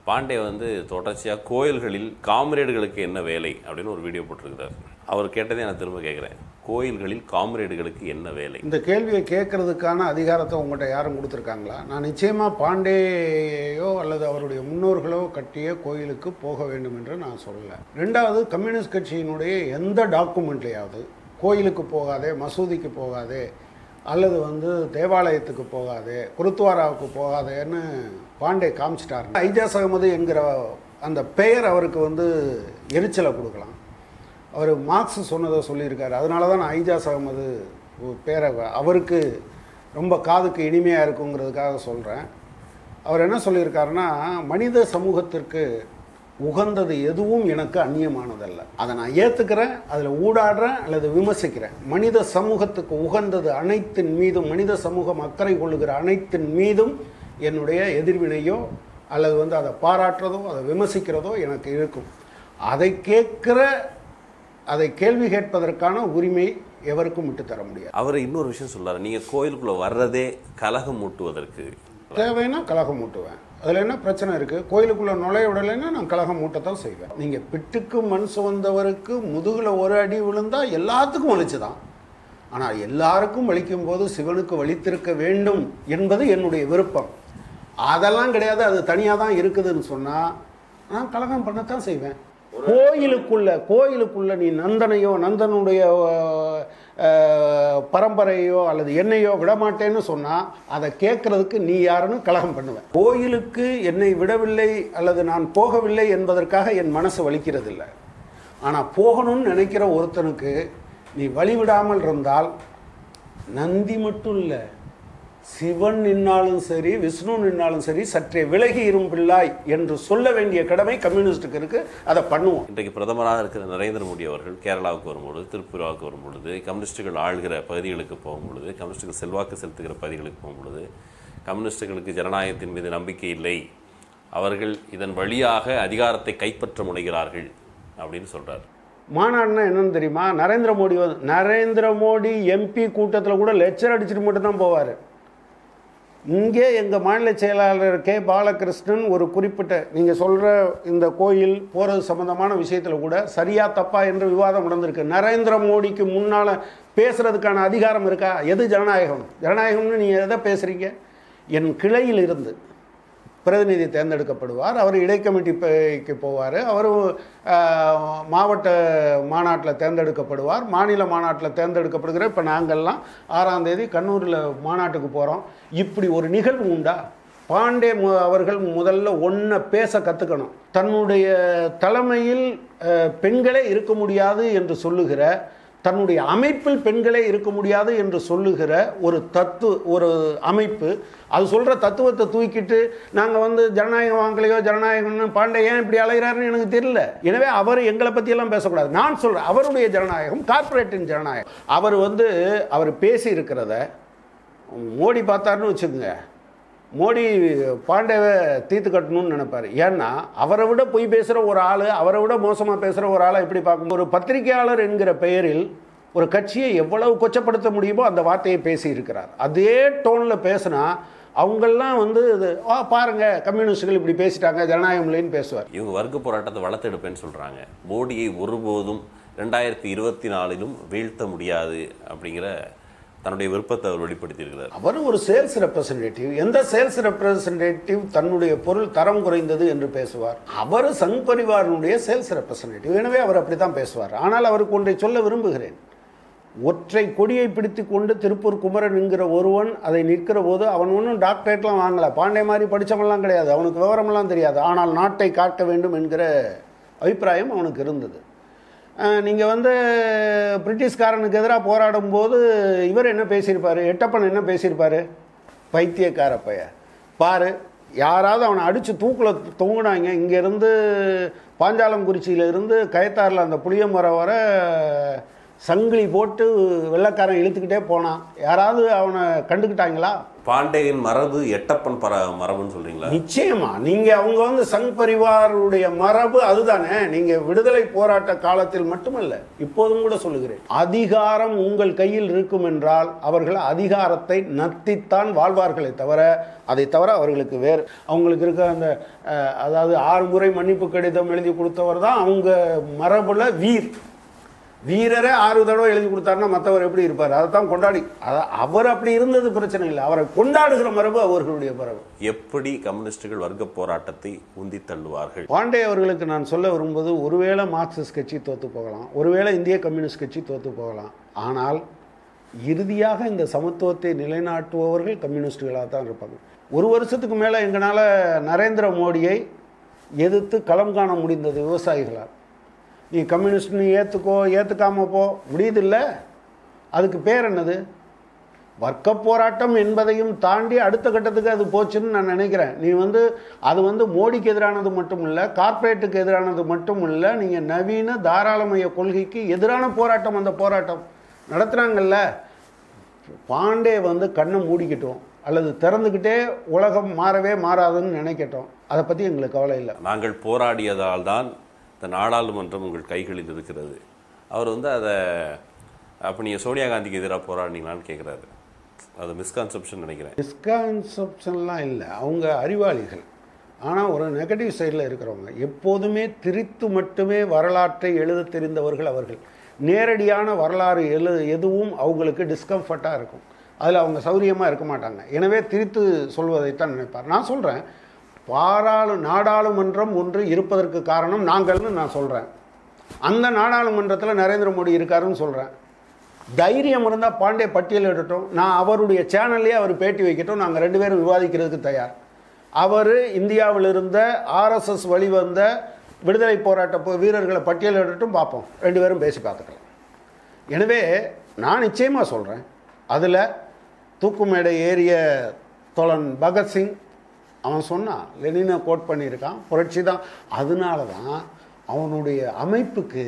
பாண்டே வந்து தொடர்ச்சியாக கோயில்களில் காம்ரேடுகளுக்கு என்ன வேலை அப்படின்னு ஒரு வீடியோ போட்டிருக்கிறார் அவர் கேட்டதே நான் திரும்ப கேட்குறேன் கோயில்களில் காம்ரேடுகளுக்கு என்ன வேலை இந்த கேள்வியை கேட்கறதுக்கான அதிகாரத்தை உங்கள்கிட்ட யாரும் கொடுத்துருக்காங்களா நான் நிச்சயமாக பாண்டேயோ அல்லது அவருடைய முன்னோர்களோ கட்டிய கோயிலுக்கு போக வேண்டும் என்று நான் சொல்லலை ரெண்டாவது கம்யூனிஸ்ட் கட்சியினுடைய எந்த டாக்குமெண்ட்லையாவது கோயிலுக்கு போகாதே மசூதிக்கு போகாதே அல்லது வந்து தேவாலயத்துக்கு போகாதே குருத்வாராவுக்கு போகாதேன்னு பாண்டே காமிச்சிட்டார் ஐஜாஸ் அகமது என்கிற அந்த பெயர் அவருக்கு வந்து எரிச்சலை கொடுக்கலாம் அவர் மார்க்ஸ் சொன்னதை சொல்லியிருக்காரு அதனால தான் நான் ஐஜாஸ் அகமது பேரை அவருக்கு ரொம்ப காதுக்கு இனிமையாக இருக்குங்கிறதுக்காக சொல்கிறேன் அவர் என்ன சொல்லியிருக்காருன்னா மனித சமூகத்திற்கு உகந்தது எதுவும் எனக்கு அந்நியமானதல்ல அதை நான் ஏற்றுக்கிறேன் அதில் ஊடாடுறேன் அல்லது விமர்சிக்கிறேன் மனித சமூகத்துக்கு உகந்தது அனைத்தின் மீதும் மனித சமூகம் அக்கறை கொள்ளுகிற அனைத்தின் மீதும் என்னுடைய எதிர்வினையோ அல்லது வந்து அதை பாராட்டுறதோ அதை விமர்சிக்கிறதோ எனக்கு இருக்கும் அதை கேட்குற அதை கேள்வி கேட்பதற்கான உரிமை எவருக்கும் விட்டு தர முடியாது அவர் இன்னொரு விஷயம் சொல்றாரு நீங்க கோயிலுக்குள்ள வர்றதே கலகம் மூட்டுவதற்கு தேவைன்னா கலகம் மூட்டுவேன் அதில் என்ன பிரச்சனை இருக்குது கோயிலுக்குள்ளே நுழைய விடலைன்னா நான் கலகம் மூட்டத்தான் செய்வேன் நீங்கள் பிட்டுக்கு மண் சுமந்தவருக்கு முதுகில் ஒரு அடி விழுந்தால் எல்லாத்துக்கும் வலிச்சு தான் ஆனால் எல்லாருக்கும் வலிக்கும் போது சிவனுக்கு வலித்திருக்க வேண்டும் என்பது என்னுடைய விருப்பம் அதெல்லாம் கிடையாது அது தனியாக தான் இருக்குதுன்னு சொன்னால் நான் கலகம் பண்ணத்தான் செய்வேன் கோயிலுக்குள்ள கோயிலுக்குள்ள நீ நந்தனையோ நந்தனுடைய அஹ், பரம்பரையோ அல்லது என்னையோ விடமாட்டேன்னு சொன்னால் அதை கேட்கறதுக்கு நீ யாருன்னு கலகம் பண்ணுவேன் கோயிலுக்கு என்னை விடவில்லை அல்லது நான் போகவில்லை என்பதற்காக என் மனசு வலிக்கிறதில்லை ஆனால் போகணும்னு நினைக்கிற ஒருத்தனுக்கு நீ வழிவிடாமல் இருந்தால் நந்தி மட்டும் இல்லை சிவன் நின்னாலும் சரி விஷ்ணு நின்னாலும் சரி சற்றே விலகி இரும் பிள்ளாய் என்று சொல்ல வேண்டிய கடமை கம்யூனிஸ்டுக்கு இருக்கு அதை பண்ணுவோம் இன்றைக்கு பிரதமராக இருக்கிற நரேந்திர மோடி அவர்கள் கேரளாவுக்கு வரும்பொழுது திருப்பூராவுக்கு வரும்பொழுது கம்யூனிஸ்டுகள் ஆள்கிற பகுதிகளுக்கு போகும்பொழுது கம்யூனிஸ்டுகள் செல்வாக்கு செலுத்துகிற பகுதிகளுக்கு போகும்பொழுது கம்யூனிஸ்டுகளுக்கு ஜனநாயகத்தின் மீது நம்பிக்கை இல்லை அவர்கள் இதன் வழியாக அதிகாரத்தை கைப்பற்ற முனைகிறார்கள் அப்படின்னு சொல்றார் மாநாடுனா என்னன்னு தெரியுமா நரேந்திர மோடி வந்து நரேந்திர மோடி எம்பி கூட்டத்தில் கூட லெக்சர் அடிச்சுட்டு மட்டும்தான் போவார் இங்கே எங்கள் மாநில செயலாளர் கே பாலகிருஷ்ணன் ஒரு குறிப்பிட்ட நீங்கள் சொல்கிற இந்த கோயில் போகிறது சம்மந்தமான விஷயத்தில் கூட சரியா தப்பா என்று விவாதம் நடந்திருக்கு நரேந்திர மோடிக்கு முன்னால் பேசுகிறதுக்கான அதிகாரம் இருக்கா எது ஜனநாயகம் ஜனநாயகம்னு நீங்கள் எதை பேசுகிறீங்க என் கிளையில் இருந்து பிரதிநிதி தேர்ந்தெடுக்கப்படுவார் அவர் இடைக்கமிட்டிக்கு போவார் அவர் மாவட்ட மாநாட்டில் தேர்ந்தெடுக்கப்படுவார் மாநில மாநாட்டில் தேர்ந்தெடுக்கப்படுகிற இப்போ நாங்கள்லாம் ஆறாம் தேதி கண்ணூரில் மாநாட்டுக்கு போகிறோம் இப்படி ஒரு நிகழ்வு உண்டா பாண்டே மு- அவர்கள் முதல்ல ஒன்றை பேச கற்றுக்கணும் தன்னுடைய தலைமையில் அஹ், பெண்களே இருக்க முடியாது என்று சொல்லுகிற தன்னுடைய அமைப்பில் பெண்களே இருக்க முடியாது என்று சொல்லுகிற ஒரு தத்து ஒரு அமைப்பு அது சொல்கிற தத்துவத்தை தூக்கிட்டு நாங்கள் வந்து ஜனநாயகம் வாங்கலையோ ஜனநாயகம்னு பாண்டே ஏன் இப்படி அலைகிறாருன்னு எனக்கு தெரியல எனவே அவர் எங்களை பற்றியெல்லாம் பேசக்கூடாது நான் சொல்கிறேன் அவருடைய ஜனநாயகம் கார்ப்பரேட்டின் ஜனநாயகம் அவர் வந்து அவர் பேசி இருக்கிறத மோடி பார்த்தாருன்னு வச்சுக்கோங்க மோடி பாண்டேவை தீர்த்து கட்டணும்னு நினைப்பாரு ஏன்னா அவரை விட பொய் பேசுகிற ஒரு ஆள் அவரை விட மோசமாக பேசுகிற ஒரு ஆளை எப்படி பார்க்கும் ஒரு பத்திரிகையாளர் என்கிற பெயரில் ஒரு கட்சியை எவ்வளவு கொச்சப்படுத்த முடியுமோ அந்த வார்த்தையை பேசி இருக்கிறார் அதே டோனில் பேசினா அவங்கெல்லாம் வந்து இது ஆ பாருங்க கம்யூனிஸ்டுகள் இப்படி பேசிட்டாங்க ஜனநாயகம் இல்லைன்னு பேசுவார் இவங்க வர்க்க போராட்டத்தை வளர்த்தெடுப்பேன்னு சொல்றாங்க மோடியை ஒருபோதும் ரெண்டாயிரத்தி இருபத்தி நாலிலும் வீழ்த்த முடியாது அப்படிங்கிற தன்னுடைய விருப்பத்தை அவர் வெளிப்படுத்தியிருக்கிறார் அவர் ஒரு சேல்ஸ் ரெப்ரசன்டேட்டிவ் எந்த சேல்ஸ் ரெப்ரசன்டேட்டிவ் தன்னுடைய பொருள் தரம் குறைந்தது என்று பேசுவார் அவர் சங் பரிவாரனுடைய சேல்ஸ் ரெப்ரசன்டேட்டிவ் எனவே அவர் அப்படித்தான் பேசுவார் ஆனால் அவருக்கு ஒன்றை சொல்ல விரும்புகிறேன் ஒற்றை கொடியை பிடித்து கொண்டு திருப்பூர் குமரன் என்கிற ஒருவன் அதை நிற்கிற போது அவன் ஒன்றும் டாக்டரேட்லாம் வாங்கல பாண்டே மாதிரி படித்தவன்லாம் கிடையாது அவனுக்கு விவரமெல்லாம் தெரியாது ஆனால் நாட்டை காக்க வேண்டும் என்கிற அபிப்பிராயம் அவனுக்கு இருந்தது நீங்கள் வந்து பிரிட்டிஷ்காரனுக்கு எதிராக போராடும் போது இவர் என்ன பேசியிருப்பார் எட்டப்பன் என்ன பேசியிருப்பார் பைத்தியக்கார பைய பாரு யாராவது அவனை அடித்து தூக்கில் தொங்குனாங்க இங்கேருந்து பாஞ்சாலங்குறிச்சியில இருந்து கயத்தாரில் அந்த புளியமரம் வர சங்கிலி போட்டு வெள்ளைக்காரன் இழுத்துக்கிட்டே போனான் யாராவது அவனை கண்டுக்கிட்டாங்களா பாண்டேயின் மரபு எட்டப்பன் பர மரபுன்னு சொல்றீங்களா நிச்சயமா நீங்க அவங்க வந்து சங் பரிவாருடைய மரபு அதுதானே நீங்க விடுதலை போராட்ட காலத்தில் மட்டுமல்ல இப்போதும் கூட சொல்லுகிறேன் அதிகாரம் உங்கள் கையில் இருக்கும் என்றால் அவர்கள் அதிகாரத்தை நத்தித்தான் வாழ்வார்களே தவிர அதை தவிர அவர்களுக்கு வேறு அவங்களுக்கு இருக்க அந்த அஹ், அதாவது ஆறு முறை மன்னிப்பு கடிதம் எழுதி கொடுத்தவர் தான் அவங்க மரபுல வீர் வீரரே ஆறு தடவை எழுதி கொடுத்தாருன்னா மற்றவர் எப்படி இருப்பார் அதை தான் கொண்டாடி அத- அவர் அப்படி இருந்தது பிரச்சனை இல்லை அவரை கொண்டாடுகிற மரபு அவர்களுடைய மரபு எப்படி கம்யூனிஸ்டுகள் வர்க்க போராட்டத்தை உந்தி தள்ளுவார்கள் பாண்டே அவர்களுக்கு நான் சொல்ல விரும்புவது ஒருவேளை மார்க்சிஸ்ட் கட்சி தோத்து போகலாம் ஒருவேளை இந்திய கம்யூனிஸ்ட் கட்சி தோத்து போகலாம் ஆனால் இறுதியாக இந்த சமத்துவத்தை நிலைநாட்டுபவர்கள் கம்யூனிஸ்டுகளாக தான் இருப்பாங்க ஒரு வருஷத்துக்கு மேலே எங்களால் நரேந்திர மோடியை எதிர்த்து களம் காண முடிந்தது விவசாயிகளால் நீ கம்யூனிஸ்ட் நீ ஏற்றுக்கோ ஏற்றுக்காம போ முடியுதில்ல அதுக்கு பேர் என்னது வர்க்க போராட்டம் என்பதையும் தாண்டி அடுத்த கட்டத்துக்கு அது போச்சுன்னு நான் நினைக்கிறேன் நீ வந்து அது வந்து மோடிக்கு எதிரானது மட்டும் இல்லை கார்ப்பரேட்டுக்கு எதிரானது மட்டும் இல்லை நீங்கள் நவீன தாராளமய கொள்கைக்கு எதிரான போராட்டம் அந்த போராட்டம் நடத்துனாங்கல்ல பாண்டே வந்து கண்ணை மூடிக்கிட்டோம் அல்லது திறந்துக்கிட்டே உலகம் மாறவே மாறாதுன்னு நினைக்கட்டும் அதை பற்றி எங்களுக்கு கவலை இல்லை நாங்கள் போராடியதால் தான் இந்த நாடாளுமன்றம் உங்கள் கைகளில் இருக்கிறது அவர் வந்து அதை அப்போ நீங்கள் சோனியா காந்திக்கு எதிராக போராடினீங்களான்னு கேட்குறாரு அது மிஸ்கான்செப்ஷன் நினைக்கிறேன் மிஸ்கான்செப்ஷன்லாம் இல்லை அவங்க அறிவாளிகள் ஆனால் ஒரு நெகட்டிவ் சைடில் இருக்கிறவங்க எப்போதுமே திரித்து மட்டுமே வரலாற்றை எழுத தெரிந்தவர்கள் அவர்கள் நேரடியான வரலாறு எழு எதுவும் அவங்களுக்கு டிஸ்கம்ஃபர்ட்டாக இருக்கும் அதில் அவங்க சௌரியமாக இருக்க மாட்டாங்க எனவே திரித்து சொல்வதைத்தான் நினைப்பார் நான் சொல்கிறேன் பாராளு நாடாளுமன்றம் ஒன்று இருப்பதற்கு காரணம் நாங்கள்னு நான் சொல்கிறேன் அந்த நாடாளுமன்றத்தில் நரேந்திர மோடி இருக்காருன்னு சொல்கிறேன் தைரியம் இருந்தால் பாண்டே பட்டியலிடட்டும் நான் அவருடைய சேனல்லே அவர் பேட்டி வைக்கட்டும் நாங்கள் ரெண்டு பேரும் விவாதிக்கிறதுக்கு தயார் அவர் இந்தியாவில் இருந்த ஆர்எஸ்எஸ் வழிவந்த விடுதலை போராட்ட போ- வீரர்களை பட்டியலிடட்டும் பார்ப்போம் ரெண்டு பேரும் பேசி பார்த்துக்கலாம் எனவே நான் நிச்சயமாக சொல்கிறேன் அதில் தூக்குமேடை ஏறிய தோழன் பகத்சிங் அவன் சொன்னான் லெனினை கோட் பண்ணியிருக்கான் புரட்சி தான் அதனால தான் அவனுடைய அமைப்புக்கு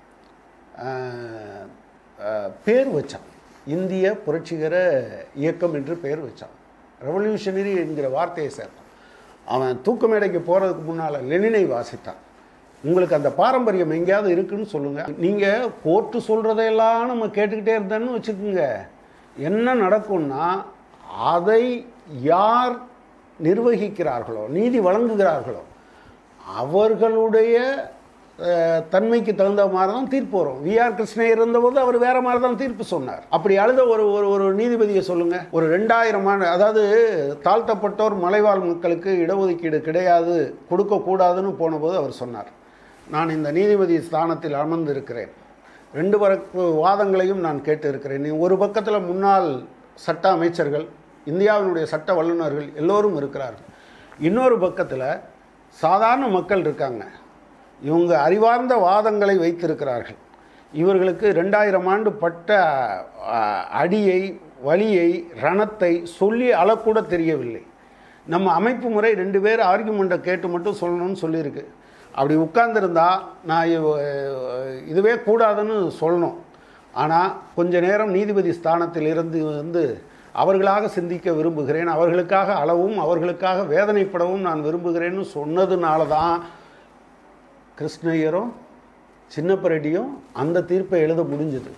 ஆஹ், ஆஹ், பேர் வச்சான் இந்திய புரட்சிகர இயக்கம் என்று பேர் வச்சான் ரெவல்யூஷனரி என்கிற வார்த்தையை சேர்த்தான் அவன் தூக்கு மேடைக்கு போகிறதுக்கு முன்னால் லெனினை வாசித்தான் உங்களுக்கு அந்த பாரம்பரியம் எங்கேயாவது இருக்குன்னு சொல்லுங்கள் நீங்கள் கோர்ட்டு சொல்கிறதையெல்லாம் நம்ம கேட்டுக்கிட்டே இருந்தேன்னு வச்சுக்கோங்க என்ன நடக்கும்னா அதை யார் நிர்வகிக்கிறார்களோ நீதி வழங்குகிறார்களோ அவர்களுடைய அஹ், தன்மைக்கு தகுந்த மாதிரி தான் தீர்ப்பு வரும் வி ஆர் கிருஷ்ணயர் இருந்தபோது அவர் வேற மாதிரி தான் தீர்ப்பு சொன்னார் அப்படி அழுத ஒரு ஒரு ஒரு நீதிபதியை சொல்லுங்க ஒரு ரெண்டாயிரம் ஆண்டு அதாவது தாழ்த்தப்பட்டோர் மலைவாழ் மக்களுக்கு இடஒதுக்கீடு கிடையாது கொடுக்கக்கூடாதுன்னு போனபோது அவர் சொன்னார் நான் இந்த நீதிபதி ஸ்தானத்தில் அமர்ந்திருக்கிறேன் ரெண்டு பரப்பு வாதங்களையும் நான் கேட்டு இருக்கிறேன் நீ ஒரு பக்கத்தில் முன்னாள் சட்ட அமைச்சர்கள் இந்தியாவினுடைய சட்ட வல்லுநர்கள் எல்லோரும் இருக்கிறார்கள் இன்னொரு பக்கத்தில் சாதாரண மக்கள் இருக்காங்க இவங்க அறிவார்ந்த வாதங்களை வைத்திருக்கிறார்கள் இவர்களுக்கு ரெண்டாயிரம் ஆண்டு பட்ட அஹ், அடியை வலியை ரணத்தை சொல்லி அளக்கூட தெரியவில்லை நம்ம அமைப்பு முறை ரெண்டு பேர் ஆர்குமெண்ட்டை கேட்டு மட்டும் சொல்லணும்னு சொல்லியிருக்கு அப்படி உட்கார்ந்திருந்தா நான் இவ- இதுவே கூடாதுன்னு சொல்லணும் ஆனால் கொஞ்ச நேரம் நீதிபதி ஸ்தானத்தில் இருந்து வந்து அவர்களாக சிந்திக்க விரும்புகிறேன் அவர்களுக்காக அளவும் அவர்களுக்காக வேதனைப்படவும் நான் விரும்புகிறேன்னு சொன்னதுனால தான் கிருஷ்ணய்யரும் சின்னப்பரெட்டியும் அந்த தீர்ப்பை எழுத முடிஞ்சது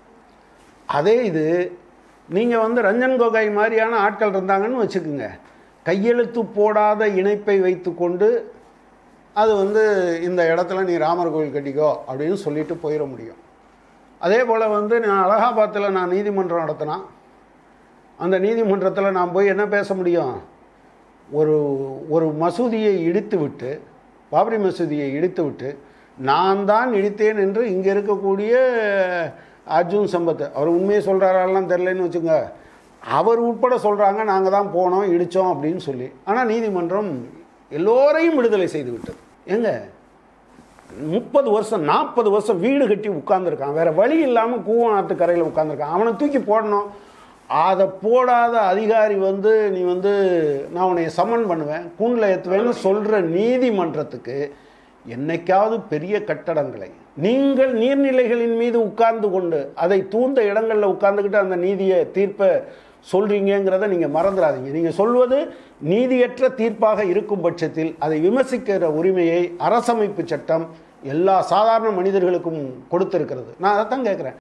அதே இது நீங்கள் வந்து ரஞ்சன் கோகாய் மாதிரியான ஆட்கள் இருந்தாங்கன்னு வச்சுக்கோங்க கையெழுத்து போடாத இணைப்பை வைத்துக்கொண்டு அது வந்து இந்த இடத்துல நீ ராமர் கோயில் கட்டிக்கோ அப்படின்னு சொல்லிட்டு போயிட முடியும் அதே போல் வந்து நான் அலகாபாத்தில் நான் நீதிமன்றம் நடத்தினா அந்த நீதிமன்றத்தில் நான் போய் என்ன பேச முடியும் ஒரு ஒரு மசூதியை இடித்து விட்டு பாபரி மசூதியை இடித்து விட்டு நான் தான் இடித்தேன் என்று இங்கே இருக்கக்கூடிய அர்ஜுன் சம்பத் அவர் உண்மையை சொல்கிறாரெல்லாம் தெரிலன்னு வச்சுங்க அவர் உட்பட சொல்கிறாங்க நாங்கள் தான் போனோம் இடித்தோம் அப்படின்னு சொல்லி ஆனால் நீதிமன்றம் எல்லோரையும் விடுதலை செய்து விட்டது ஏங்க முப்பது வருஷம் நாற்பது வருஷம் வீடு கட்டி உட்கார்ந்துருக்கான் வேற வழி இல்லாமல் கூவநாத்து கரையில் உட்கார்ந்துருக்கான் அவனை தூக்கி போடணும் அதை போடாத அதிகாரி வந்து நீ வந்து நான் உன்னை சம்மன் பண்ணுவேன் கூண்டில் ஏற்றுவேன்னு சொல்கிற நீதிமன்றத்துக்கு என்னைக்காவது பெரிய கட்டடங்களை நீங்கள் நீர்நிலைகளின் மீது உட்கார்ந்து கொண்டு அதை தூந்த இடங்களில் உட்கார்ந்துக்கிட்டு அந்த நீதியை தீர்ப்பை சொல்றீங்கிறத நீங்கள் மறந்துடாதீங்க நீங்கள் சொல்வது நீதியற்ற தீர்ப்பாக இருக்கும் பட்சத்தில் அதை விமர்சிக்கிற உரிமையை அரசமைப்பு சட்டம் எல்லா சாதாரண மனிதர்களுக்கும் கொடுத்திருக்கிறது நான் அதைத்தான் கேட்குறேன்